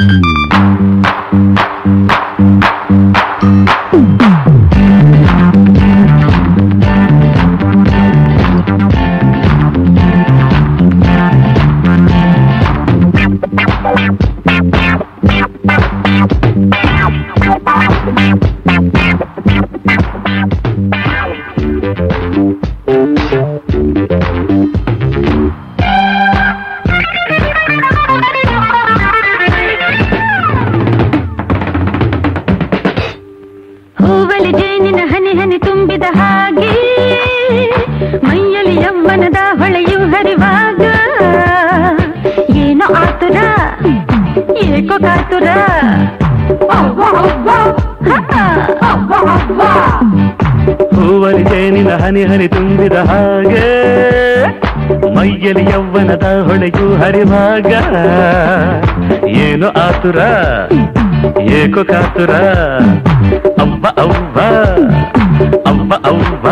ಹೂವಲಿ ಜೇನಿನ ಹನಿ ಹನಿ ತುಂಬಿದ ಹಾಗೆ ಮೈಯಲ್ಲಿ ಯವ್ವನದ ಹೊಳೆಯು ಹರಿವಾಗ ಏನೋ ಆತುರ ಏಕೋ ಕಾತುರ ಹೂವಲಿ ಜೇನಿನ ಹನಿ ಹನಿ ತುಂಬಿದ ಹಾಗೆ ಮೈಯಲ್ಲಿ ಯವ್ವನದ ಹೊಳೆಯು ಹರಿವಾಗ ಏನು ಆತುರ ಏಕೋ ಕಾತುರ ಅವ್ವ ಅವ್ವ ಅವ್ವ ಅವ್ವ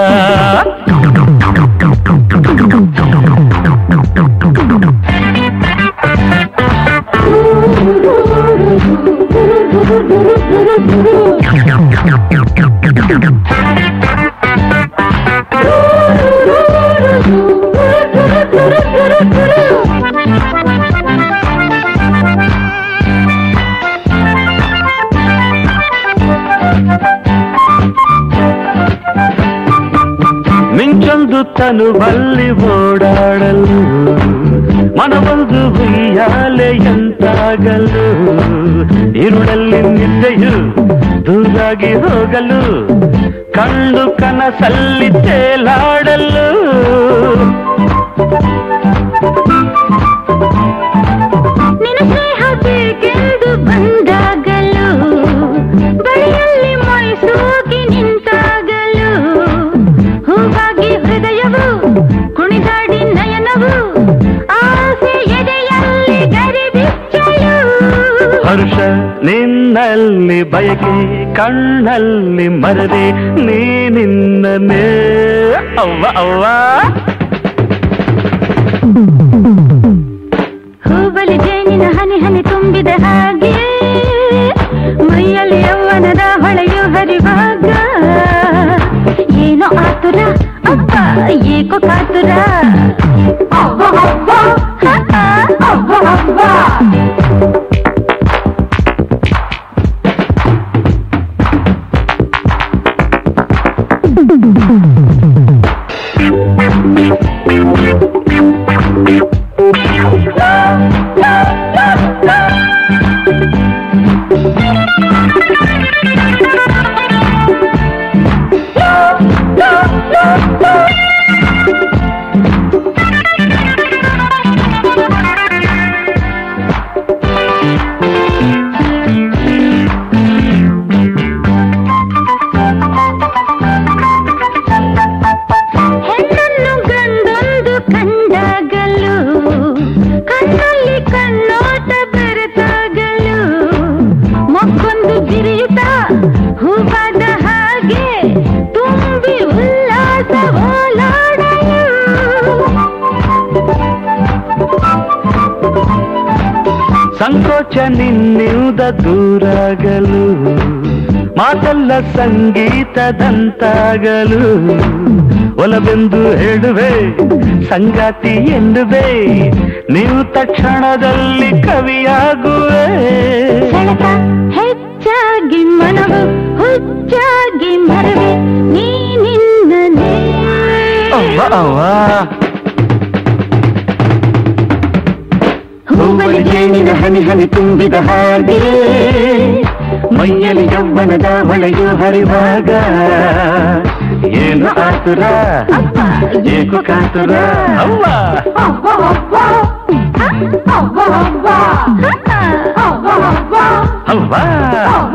ಮಿಂಚೊಂದು ತನುವಲ್ಲಿ ಓಡಾಡಲು ಮನವೊಂದು ಉಯ್ಯಾಲೆಯಂತಾಗಲು ಇರುಳಲ್ಲಿ ನಿದ್ದೆಯು ದೂರಾಗಿ ಹೋಗಲು ಕಂಡು ಕನಸಲ್ಲಿ ತೇಲಾಡಲು ನಿನ್ನ ಸ್ನೇಹ ಬೇಕೆಂದು ಬಂದಾಗಲು ಬಳಿಯಲ್ಲಿ ಮೈಸೂಗಿ ನಿಂತಾಗಲು ಹೂವಾಗಿ ಹೃದಯವು ಕುಣಿದಾಡಿ ನಯನವು ಆಸೆ ಎದೆಯಲ್ಲಿ ಗರಿಬಿಚ್ಚಲು ಹರ್ಷ ನಿನ್ನಲ್ಲಿ ಬಯಕೆ ಕಣ್ಣಲ್ಲಿ ಮರದೆ ನೀ ನಿನ್ನನೇ ಅವ್ವ ಅವ್ವ ಹೂಬಲಿ ಜೇನಿನ ಹನಿ ಹನಿ ತುಂಬಿದ ಹಾಗೆ ಮೈಯಲ್ಲಿ ಯೌವನದ ಹೊಳೆಯು ಹರಿವಾಗ ಏನೋ ಆತುರ ಅಪ್ಪ ಏಕೋ ಕಾತುರ ಅವ್ವ ಅವ್ವ, ಹ, ಹ, ಅವ್ವ ಅವ್ವ. ಹೆಣ್ಣನ್ನು ಗಂಡೊಂದು ಕಂಡಾಗಲು ಕಣ್ಣಲ್ಲಿ ಕಣ್ಣೋಟ ಬೆರೆತಾಗಲು ಮೊಕ್ಕೊಂದು ಬಿರಿಯುತ್ತ ಹೂವಾದ ಹಾಗೆ ತುಂಬಿ ಉಲ್ಲಾಸ ಓಲಾಡಲು ಸಂಕೋಚ ನಿನ್ನಿಂದ ದೂರಾಗಲು ಮಾತೆಲ್ಲ ಸಂಗೀತದಂತಾಗಲು ಒಲವೆಂದು ಹೇಳುವೆ ಸಂಗಾತಿ ಎನ್ನುವೆ ನೀವು ತಕ್ಷಣದಲ್ಲಿ ಕವಿಯಾಗುವೆ ಸೆಳೆತ ಹೆಚ್ಚಾಗಿ ಮನವು ಹುಚ್ಚಾಗಿ ಮರವೆ ನೀ ನಿನ್ನನೇ ಅವ್ವ ಅವ್ವ ಹೂವಲಿ ಜೇನಿನ ಹನಿ ಹನಿ ತುಂಬಿದ ಹಾಗೆ ಮೈಯಲ್ಲಿ ಯವ್ವನದ ಹೊಳೆಯು ಹರಿವಾಗ ಏನು ಆತುರ ಅಪ್ಪ ಏಕು ಕಾತುರ ಅವ್ವ ಅವ್ವ ಅವ್ವ, ಹ, ಅವ್ವ ಅವ್ವ, ಹ, ಅವ್ವ ಅವ್ವ, ಅವ್ವ